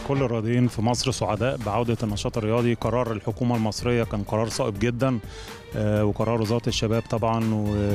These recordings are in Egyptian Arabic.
كل الرياضيين في مصر سعداء بعودة النشاط الرياضي قرار الحكومة المصرية كان قرار صائب جدا آه، وقرار وزارة الشباب طبعا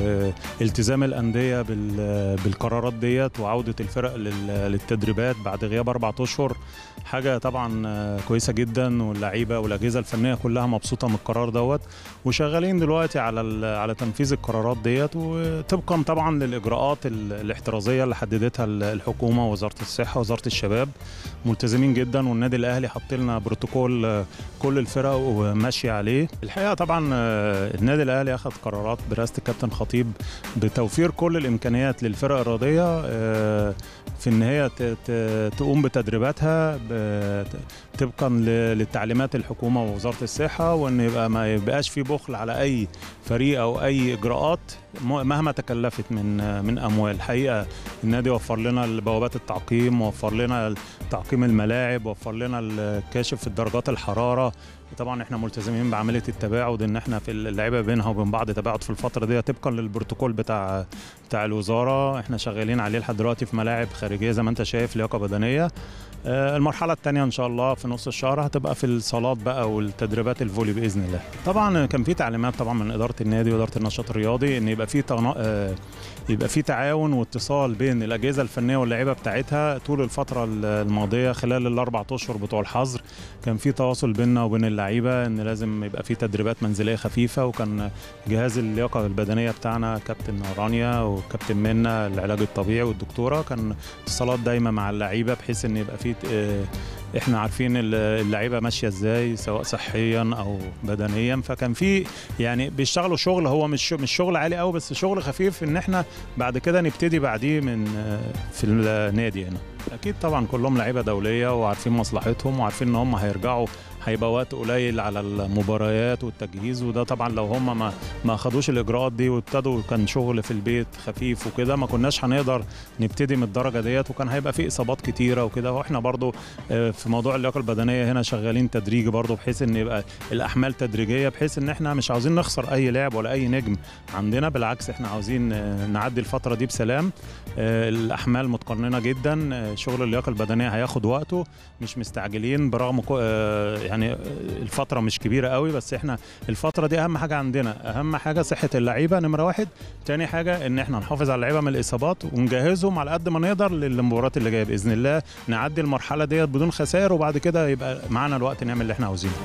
والتزام الأندية بال- بالقرارات ديت وعودة الفرق لل- للتدريبات بعد غياب أربعة أشهر حاجة طبعا آه، كويسة جدا واللعيبة والأجهزة الفنية كلها مبسوطة من القرار دوت وشغالين دلوقتي على ال- على تنفيذ القرارات ديت وطبقا طبعا للإجراءات ال- الاحترازية اللي حددتها ال- الحكومة ووزارة الصحة ووزارة الشباب ملتزمين جدا والنادي الأهلي حط لنا بروتوكول آه، كل الفرق وماشية عليه الحقيقة طبعا آه، النادي الأهلي أخذ قرارات برئاسة الكابتن خطيب بتوفير كل الإمكانيات للفرق الرياضية آه، في إن هي ت- ت- تقوم بتدريباتها ب- طبقا ل- للتعليمات الحكومة ووزارة الصحة وإن يبقى ما يبقاش في بخل على أي فريق أو أي إجراءات م- مهما تكلفت من آه، من أموال الحقيقة النادي وفر لنا بوابات التعقيم وفر لنا تعقيم الملاعب وفر لنا الكاشف في درجات الحرارة طبعا احنا ملتزمين بعمليه التباعد ان احنا في اللعيبه بينها وبين بعض تباعد في الفتره دي طبقا للبروتوكول بتاع بتاع الوزاره احنا شغالين عليه لحد دلوقتي في ملاعب خارجيه زي ما انت شايف لياقه بدنيه آه، المرحله الثانيه ان شاء الله في نص الشهر هتبقى في الصالات بقى والتدريبات الفولي باذن الله طبعا كان في تعليمات طبعا من اداره النادي واداره النشاط الرياضي ان يبقى في تنا... آه، يبقى في تعاون واتصال بين الاجهزه الفنيه واللعيبه بتاعتها طول الفتره الماضيه خلال الاربع اشهر بتوع الحظر كان في تواصل بيننا وبين اللعيبه ان لازم يبقى في تدريبات منزليه خفيفه وكان جهاز اللياقه البدنيه بتاعنا كابتن رانيا وكابتن منا العلاج الطبيعي والدكتوره كان اتصالات دايما مع اللعيبه بحيث ان يبقى في آه، احنا عارفين ال- اللعيبه ماشيه ازاي سواء صحيا او بدنيا فكان في يعني بيشتغلوا شغل هو مش مش شغل عالي قوي بس شغل خفيف ان احنا بعد كده نبتدي بعديه من آه، في النادي هنا اكيد طبعا كلهم لعيبه دوليه وعارفين مصلحتهم وعارفين ان هم هيرجعوا هيبقى وقت قليل على المباريات والتجهيز وده طبعا لو هم ما ما خدوش الاجراءات دي وابتدوا كان شغل في البيت خفيف وكده ما كناش هنقدر نبتدي من الدرجه ديت وكان هيبقى في اصابات كتيره وكده واحنا برضو آه، في موضوع اللياقه البدنيه هنا شغالين تدريجي برضو بحيث ان يبقى الاحمال تدريجيه بحيث ان احنا مش عاوزين نخسر اي لاعب ولا اي نجم عندنا بالعكس احنا عاوزين آه، نعدي الفتره دي بسلام آه، الاحمال متقننه جدا آه، شغل اللياقه البدنيه هياخد وقته مش مستعجلين برغم كو- آه، يعني آه، الفتره مش كبيره قوي بس احنا الفتره دي اهم حاجه عندنا اهم حاجه صحه اللعيبه نمره واحد تاني حاجه ان احنا نحافظ على اللعيبه من الاصابات ونجهزهم على قد ما نقدر للمباريات اللي جايه باذن الله نعدي المرحله ديت بدون خسائر وبعد كده يبقى معانا الوقت نعمل اللي احنا عاوزينه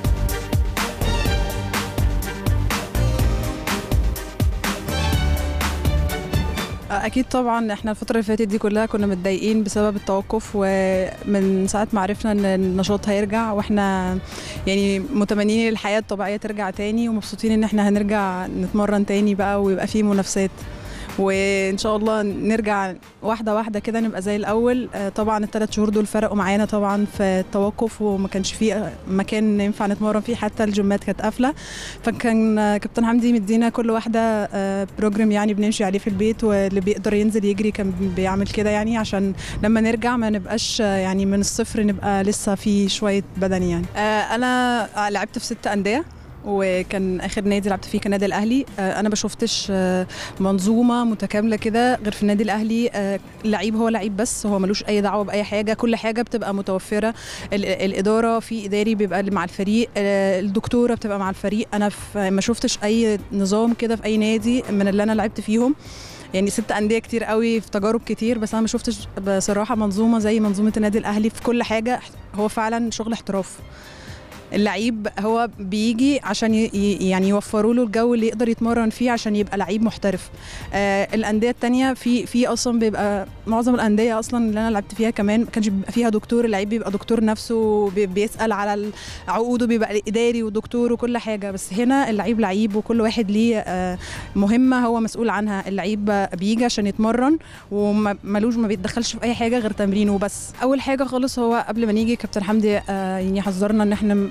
اكيد طبعا احنا الفتره اللي فاتت دي كلها كنا متضايقين بسبب التوقف ومن ساعه ما عرفنا ان النشاط هيرجع واحنا يعني متمنين الحياه الطبيعيه ترجع تاني ومبسوطين ان احنا هنرجع نتمرن تاني بقى ويبقى فيه منافسات وان شاء الله نرجع واحده واحده كده نبقى زي الاول آه، طبعا الثلاث شهور دول فرقوا معانا طبعا في التوقف وما كانش فيه مكان ينفع نتمرن فيه حتى الجيمات كانت قافله فكان آه، كابتن حمدي مدينا كل واحده آه، بروجرام يعني بنمشي عليه في البيت واللي بيقدر ينزل يجري كان بيعمل كده يعني عشان لما نرجع ما نبقاش آه، يعني من الصفر نبقى لسه في شويه بدني يعني آه، انا آه، لعبت في ست انديه وكان اخر نادي لعبت فيه كان النادي الاهلي آه، انا ما شفتش آه، منظومه متكامله كده غير في النادي الاهلي آه، اللعيب هو لعيب بس هو ملوش اي دعوه باي حاجه كل حاجه بتبقى متوفره ال- الاداره في اداري بيبقى اللي مع الفريق آه، الدكتوره بتبقى مع الفريق انا في ما شفتش اي نظام كده في اي نادي من اللي انا لعبت فيهم يعني ست انديه كتير قوي في تجارب كتير بس انا ما شفتش بصراحه منظومه زي منظومه النادي الاهلي في كل حاجه هو فعلا شغل احتراف اللعيب هو بيجي عشان ي- ي- يعني يوفروا له الجو اللي يقدر يتمرن فيه عشان يبقى لعيب محترف آه الانديه التانية في في اصلا بيبقى معظم الانديه اصلا اللي انا لعبت فيها كمان ما كانش بيبقى فيها دكتور اللعيب بيبقى دكتور نفسه بي- بيسال على عقوده بيبقى اداري ودكتور وكل حاجه بس هنا اللعيب لعيب وكل واحد ليه آه مهمه هو مسؤول عنها اللعيب بيجي عشان يتمرن وملوش ما بيتدخلش في اي حاجه غير تمرينه وبس اول حاجه خالص هو قبل ما نيجي كابتن حمدي آه يعني حذرنا ان احنا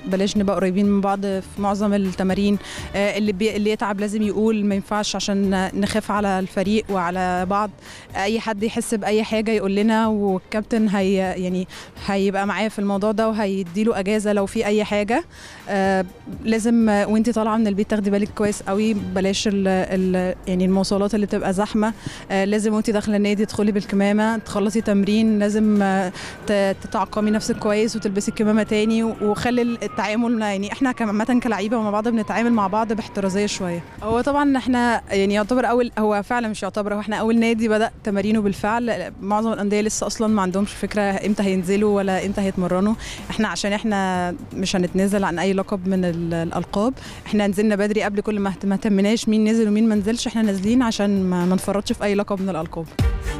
بلاش نبقى قريبين من بعض في معظم التمارين آه، اللي بي اللي يتعب لازم يقول ما ينفعش عشان نخاف على الفريق وعلى بعض اي حد يحس باي حاجه يقول لنا والكابتن هي يعني هيبقى معايا في الموضوع ده وهيديله اجازه لو في اي حاجه آه، لازم آه، وانت طالعه من البيت تاخدي بالك كويس قوي بلاش ال ال يعني المواصلات اللي بتبقى زحمه آه، لازم وانت داخله النادي تدخلي بالكمامه تخلصي تمرين لازم آه، ت- تتعقمي نفسك كويس وتلبسي الكمامه تاني وخلي التعامل يعني احنا عامه كلعيبه مع بعض بنتعامل مع بعض باحترازيه شويه هو طبعا احنا يعني يعتبر اول هو فعلا مش يعتبر هو احنا اول نادي بدا تمارينه بالفعل معظم الانديه لسه اصلا ما عندهمش فكره امتى هينزلوا ولا امتى هيتمرنوا احنا عشان احنا مش هنتنازل عن اي لقب من ال- الالقاب احنا نزلنا بدري قبل كل ما ما اهتمناش مين نزل ومين ما نزلش احنا نازلين عشان ما ما نفرطش في اي لقب من الالقاب